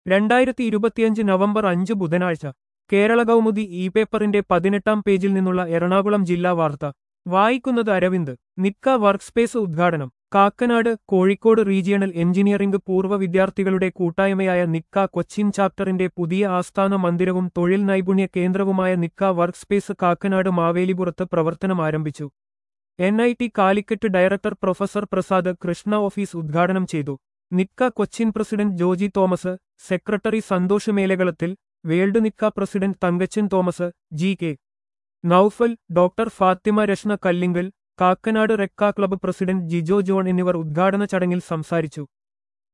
രണ്ടായിരത്തി ഇരുപത്തിയഞ്ച് നവംബർ അഞ്ച് ബുധനാഴ്ച കേരള കൗമുദി ഇ പേപ്പറിന്റെ പതിനെട്ടാം പേജിൽ നിന്നുള്ള എറണാകുളം ജില്ലാ വാർത്ത വായിക്കുന്നത് അരവിന്ദ് നിക്ക വർക്ക്സ്പേസ് ഉദ്ഘാടനം കാക്കനാട് കോഴിക്കോട് റീജിയണൽ എഞ്ചിനീയറിംഗ് പൂർവ്വ വിദ്യാർത്ഥികളുടെ കൂട്ടായ്മയായ നിക്ക കൊച്ചിൻ ചാപ്റ്ററിന്റെ പുതിയ ആസ്ഥാന മന്ദിരവും തൊഴിൽ നൈപുണ്യ കേന്ദ്രവുമായ നിക്ക വർക്ക്സ്പേസ് കാക്കനാട് മാവേലിപുറത്ത് പ്രവർത്തനം ആരംഭിച്ചു N I T Calicut director professor Prasad Krishna office ഉദ്ഘാടനം ചെയ്തു നിക്ക Cochin president Joji Thomas secretary Santhosh Melakalathil world നിക്ക president Thankachan Thomas G K Noufal doctor Fathima Reshna Kallingal Kakkanad റെക്ക ക്ലബ്ബ് പ്രസിഡന്റ് ജിജോ ജോൺ എന്നിവർ ഉദ്ഘാടന ചടങ്ങിൽ സംസാരിച്ചു